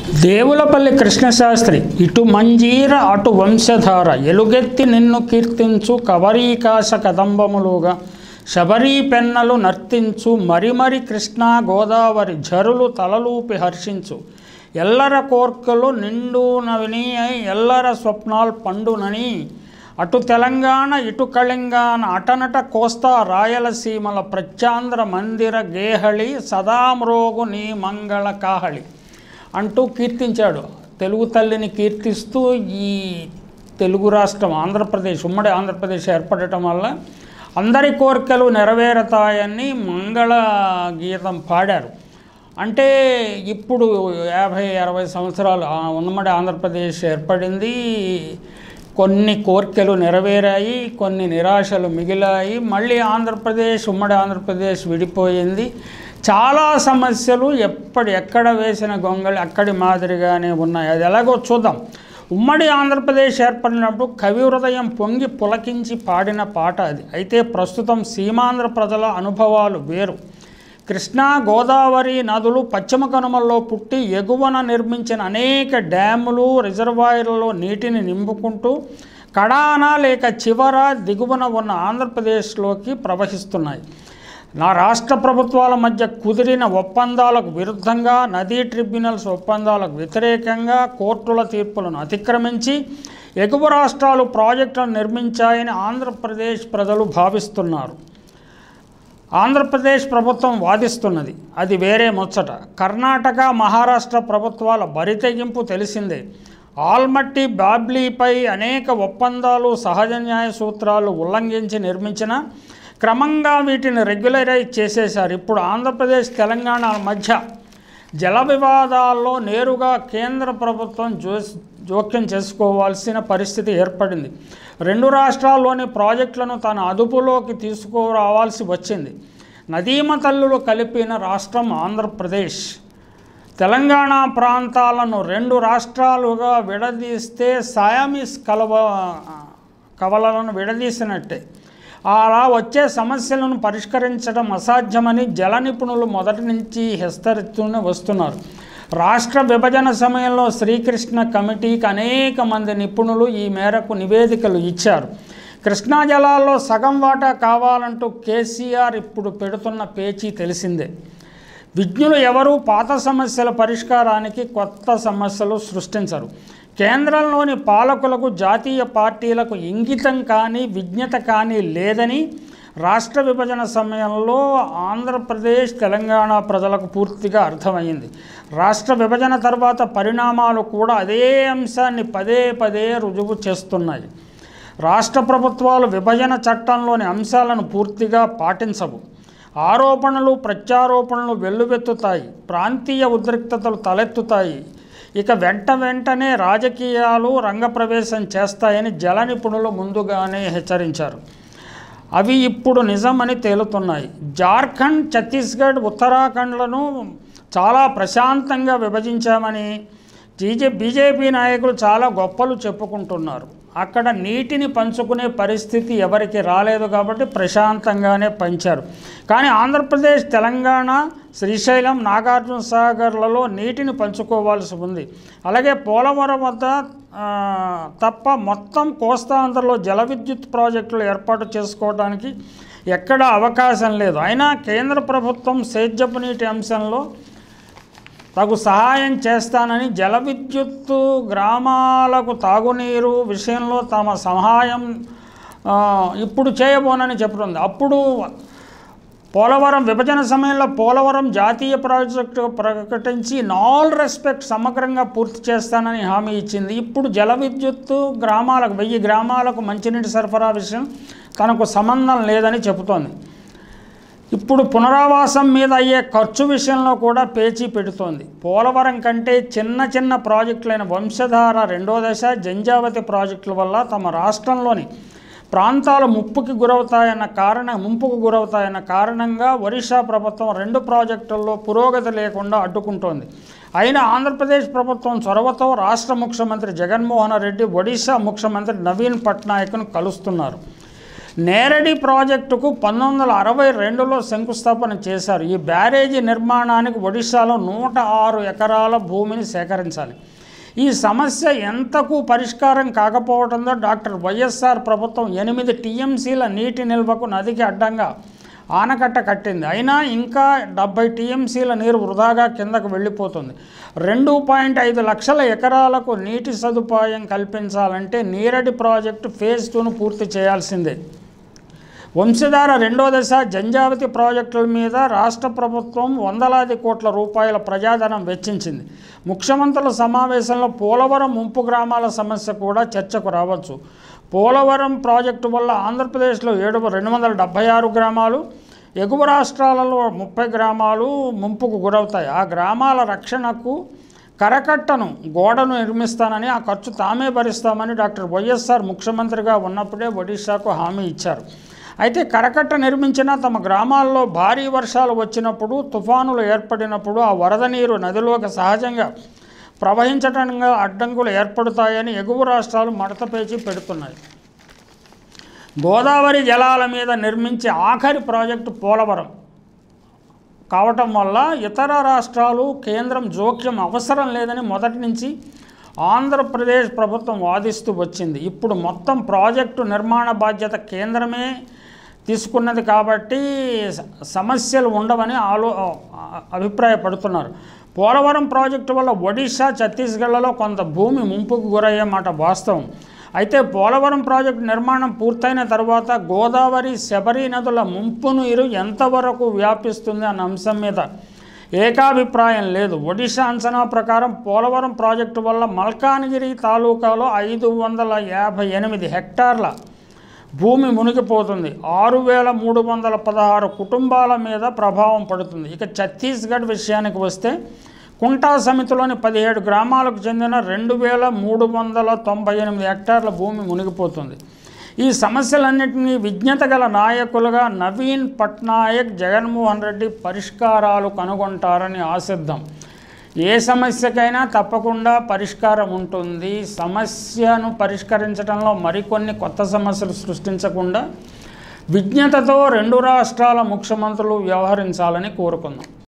దేవులపల్లి కృష్ణశాస్త్రి ఇటు మంజీర అటు వంశధార ఎలుగెత్తి నిన్ను కీర్తించు కవరీకాశ కదంబములుగా శబరీ పెన్నలు నర్తించు మరిమరి కృష్ణా గోదావరి జరులు తలలూపి హర్షించు ఎల్లర కోర్కెలు నిండునవిని ఎల్లర స్వప్నాల్ పండునని అటు తెలంగాణ ఇటు కళింగాణ అటనట కోస్తా రాయలసీమల ప్రత్యాంధ్ర మందిర గేహళి సదామ్రోగు నీ మంగళ కాహళి అంటూ కీర్తించాడు తెలుగు తల్లిని కీర్తిస్తూ ఈ తెలుగు రాష్ట్రం ఆంధ్రప్రదేశ్ ఉమ్మడి ఆంధ్రప్రదేశ్ ఏర్పడటం వల్ల అందరి కోరికలు నెరవేరతాయని మంగళ గీతం పాడారు అంటే ఇప్పుడు యాభై అరవై సంవత్సరాలు ఆ ఉమ్మడి ఆంధ్రప్రదేశ్ ఏర్పడింది కొన్ని కోరికలు నెరవేరాయి కొన్ని నిరాశలు మిగిలాయి మళ్ళీ ఆంధ్రప్రదేశ్ ఉమ్మడి ఆంధ్రప్రదేశ్ విడిపోయింది చాలా సమస్యలు ఎప్పటి ఎక్కడ వేసిన గొంగళి అక్కడి మాదిరిగానే ఉన్నాయి అది ఎలాగో చూద్దాం ఉమ్మడి ఆంధ్రప్రదేశ్ ఏర్పడినప్పుడు కవి హృదయం పొంగి పులకించి పాడిన పాట అది అయితే ప్రస్తుతం సీమాంధ్ర ప్రజల అనుభవాలు వేరు కృష్ణా గోదావరి నదులు పశ్చిమ కనుమల్లో పుట్టి ఎగువన నిర్మించిన అనేక డ్యాములు రిజర్వాయర్లలో నీటిని నింపుకుంటూ కడాన లేక చివర దిగువన ఉన్న ఆంధ్రప్రదేశ్లోకి ప్రవహిస్తున్నాయి నా రాష్ట్ర ప్రభుత్వాల మధ్య కుదిరిన ఒప్పందాలకు విరుద్ధంగా నదీ ట్రిబ్యునల్స్ ఒప్పందాలకు వ్యతిరేకంగా కోర్టుల తీర్పులను అతిక్రమించి ఎగువ రాష్ట్రాలు ప్రాజెక్టులను నిర్మించాయని ఆంధ్రప్రదేశ్ ప్రజలు భావిస్తున్నారు ఆంధ్రప్రదేశ్ ప్రభుత్వం వాదిస్తున్నది అది వేరే ముచ్చట కర్ణాటక మహారాష్ట్ర ప్రభుత్వాల బరితెగింపు తెలిసిందే ఆల్మట్టి బాబ్లీపై అనేక ఒప్పందాలు సహజ న్యాయ సూత్రాలు ఉల్లంఘించి నిర్మించిన క్రమంగా వీటిని రెగ్యులరైజ్ చేసేశారు ఇప్పుడు ఆంధ్రప్రదేశ్ తెలంగాణ మధ్య జల వివాదాల్లో నేరుగా కేంద్ర ప్రభుత్వం జో జోక్యం చేసుకోవాల్సిన పరిస్థితి ఏర్పడింది రెండు రాష్ట్రాల్లోని ప్రాజెక్టులను తన అదుపులోకి తీసుకురావాల్సి వచ్చింది నదీమ తల్లులు కలిపిన రాష్ట్రం ఆంధ్రప్రదేశ్ తెలంగాణ ప్రాంతాలను రెండు రాష్ట్రాలుగా విడదీస్తే సయామిస్ కలవ కవలలను విడదీసినట్టే అలా వచ్చే సమస్యలను పరిష్కరించడం అసాధ్యమని జల నిపుణులు మొదటి నుంచి హెచ్చరిస్తూనే వస్తున్నారు రాష్ట్ర విభజన సమయంలో శ్రీకృష్ణ కమిటీకి అనేక మంది నిపుణులు ఈ మేరకు నివేదికలు ఇచ్చారు కృష్ణా జలాల్లో సగం వాటా కావాలంటూ కేసీఆర్ ఇప్పుడు పెడుతున్న పేచీ తెలిసిందే విజ్ఞులు ఎవరు పాత సమస్యల పరిష్కారానికి కొత్త సమస్యలు సృష్టించరు కేంద్రంలోని పాలకులకు జాతీయ పార్టీలకు ఇంగితం కానీ విజ్ఞత కానీ లేదని రాష్ట్ర విభజన సమయంలో ఆంధ్రప్రదేశ్ తెలంగాణ ప్రజలకు పూర్తిగా అర్థమైంది రాష్ట్ర విభజన తర్వాత పరిణామాలు కూడా అదే అంశాన్ని పదే పదే రుజువు చేస్తున్నాయి రాష్ట్ర ప్రభుత్వాలు విభజన చట్టంలోని అంశాలను పూర్తిగా పాటించవు ఆరోపణలు ప్రత్యారోపణలు వెల్లువెత్తుతాయి ప్రాంతీయ ఉద్రిక్తతలు తలెత్తుతాయి ఇక వెంట వెంటనే రాజకీయాలు రంగప్రవేశం చేస్తాయని జల నిపుణులు ముందుగానే హెచ్చరించారు అవి ఇప్పుడు నిజమని తేలుతున్నాయి జార్ఖండ్ ఛత్తీస్గఢ్ ఉత్తరాఖండ్లను చాలా ప్రశాంతంగా విభజించామని జీజే బీజేపీ నాయకులు చాలా గొప్పలు చెప్పుకుంటున్నారు అక్కడ నీటిని పంచుకునే పరిస్థితి ఎవరికి రాలేదు కాబట్టి ప్రశాంతంగానే పంచారు కానీ ఆంధ్రప్రదేశ్ తెలంగాణ శ్రీశైలం నాగార్జున సాగర్లలో నీటిని పంచుకోవాల్సి ఉంది అలాగే పోలవరం వద్ద ఆ, తప్ప మొత్తం కోస్తాంధ్రలో జల విద్యుత్ ప్రాజెక్టులు ఏర్పాటు చేసుకోవడానికి ఎక్కడ అవకాశం లేదు అయినా కేంద్ర ప్రభుత్వం సేద్యపు నీటి అంశంలో తగు సహాయం చేస్తానని జల విద్యుత్తు గ్రామాలకు తాగునీరు విషయంలో తమ సహాయం ఆ, ఇప్పుడు చేయబోనని చెప్తుంది అప్పుడు పోలవరం విభజన సమయంలో పోలవరం జాతీయ ప్రాజెక్టు ప్రకటించి నాల్ రెస్పెక్ట్ సమగ్రంగా పూర్తి చేస్తానని హామీ ఇచ్చింది ఇప్పుడు జల విద్యుత్తు గ్రామాలకు వెయ్యి గ్రామాలకు మంచినీటి సరఫరా విషయం తనకు సంబంధం లేదని చెబుతోంది ఇప్పుడు పునరావాసం మీద అయ్యే ఖర్చు విషయంలో కూడా పేచీ పెడుతోంది పోలవరం కంటే చిన్న చిన్న ప్రాజెక్టులైన వంశధార రెండో దశ జంజావతి ప్రాజెక్టుల వల్ల తమ రాష్ట్రంలోని ప్రాంతాలు ముప్పుకి గురవుతాయన్న కారణం ముంపుకు గురవుతాయన్న కారణంగా ఒరిస్సా ప్రభుత్వం రెండు ప్రాజెక్టుల్లో పురోగతి లేకుండా అడ్డుకుంటోంది అయినా ఆంధ్రప్రదేశ్ ప్రభుత్వం చొరవతో రాష్ట్ర ముఖ్యమంత్రి జగన్మోహన్ రెడ్డి ఒడిశా ముఖ్యమంత్రి నవీన్ పట్నాయక్ను కలుస్తున్నారు నేరడి ప్రాజెక్టుకు పంతొమ్మిది వందల అరవై రెండులో శంకుస్థాపన చేశారు ఈ బ్యారేజీ నిర్మాణానికి ఒడిశాలో నూట ఆరు ఎకరాల భూమిని సేకరించాలి ఈ సమస్య ఎంతకు పరిష్కారం కాకపోవడంతో డాక్టర్ వైఎస్ఆర్ ప్రభుత్వం ఎనిమిది టీఎంసీల నీటి నిల్వకు నదికి అడ్డంగా ఆనకట్ట కట్టింది అయినా ఇంకా డెబ్బై టీఎంసీల నీరు వృధాగా కిందకు వెళ్ళిపోతుంది రెండు పాయింట్ ఐదు లక్షల ఎకరాలకు నీటి సదుపాయం కల్పించాలంటే నీరడి ప్రాజెక్టు ఫేజ్ టూను పూర్తి చేయాల్సిందే వంశధార రెండో దశ జంజావతి ప్రాజెక్టుల మీద రాష్ట్ర ప్రభుత్వం వందలాది కోట్ల రూపాయల ప్రజాధనం వెచ్చించింది ముఖ్యమంత్రుల సమావేశంలో పోలవరం ముంపు గ్రామాల సమస్య కూడా చర్చకు రావచ్చు పోలవరం ప్రాజెక్టు వల్ల ఆంధ్రప్రదేశ్లో ఏడు రెండు వందల డెబ్భై ఆరు గ్రామాలు ఎగువ రాష్ట్రాలలో ముప్పై గ్రామాలు ముంపుకు గురవుతాయి ఆ గ్రామాల రక్షణకు కరకట్టను గోడను నిర్మిస్తానని ఆ ఖర్చు తామే భరిస్తామని డాక్టర్ వైఎస్ఆర్ ముఖ్యమంత్రిగా ఉన్నప్పుడే ఒడిశాకు హామీ ఇచ్చారు అయితే కరకట్ట నిర్మించిన తమ గ్రామాల్లో భారీ వర్షాలు వచ్చినప్పుడు తుఫానులు ఏర్పడినప్పుడు ఆ వరద నీరు నదిలోకి సహజంగా ప్రవహించడంగా అడ్డంకులు ఏర్పడతాయని ఎగువ రాష్ట్రాలు మడతపేచి పెడుతున్నాయి గోదావరి జలాల మీద నిర్మించే ఆఖరి ప్రాజెక్టు పోలవరం కావటం వల్ల ఇతర రాష్ట్రాలు కేంద్రం జోక్యం అవసరం లేదని మొదటి నుంచి ఆంధ్రప్రదేశ్ ప్రభుత్వం వాదిస్తూ వచ్చింది ఇప్పుడు మొత్తం ప్రాజెక్టు నిర్మాణ బాధ్యత కేంద్రమే తీసుకున్నది కాబట్టి స- సమస్యలు ఉండవని ఆలో ఆ- అభిప్రాయపడుతున్నారు పోలవరం ప్రాజెక్టు వల్ల ఒడిశా ఛత్తీస్గఢ్లలో కొంత భూమి ముంపుకు గురయ్యే మాట వాస్తవం అయితే పోలవరం ప్రాజెక్టు నిర్మాణం పూర్తయిన తర్వాత గోదావరి శబరి నదుల ముంపు నీరు ఎంతవరకు వ్యాపిస్తుంది అన్న అంశం మీద ఏకాభిప్రాయం లేదు ఒడిశా అంచనా ప్రకారం పోలవరం ప్రాజెక్టు వల్ల మల్కాన్గిరి తాలూకాలో ఐదు వందల యాభై ఎనిమిది హెక్టార్ల భూమి మునిగిపోతుంది ఆరు వేల మూడు వందల పదహారు కుటుంబాల మీద ప్రభావం పడుతుంది ఇక ఛత్తీస్గఢ్ విషయానికి వస్తే కుంటా సమితిలోని పదిహేడు గ్రామాలకు చెందిన రెండు వేల మూడు వందల తొంభై ఎనిమిది హెక్టార్ల భూమి మునిగిపోతుంది ఈ సమస్యలన్నింటినీ విజ్ఞత గల నాయకులుగా నవీన్ పట్నాయక్ జగన్మోహన్ రెడ్డి పరిష్కారాలు కనుగొంటారని ఆశిద్దాం ఏ సమస్యకైనా తప్పకుండా పరిష్కారం ఉంటుంది సమస్యను పరిష్కరించడంలో మరికొన్ని కొత్త సమస్యలు సృష్టించకుండా విజ్ఞతతో రెండు రాష్ట్రాల ముఖ్యమంత్రులు వ్యవహరించాలని కోరుకుందాం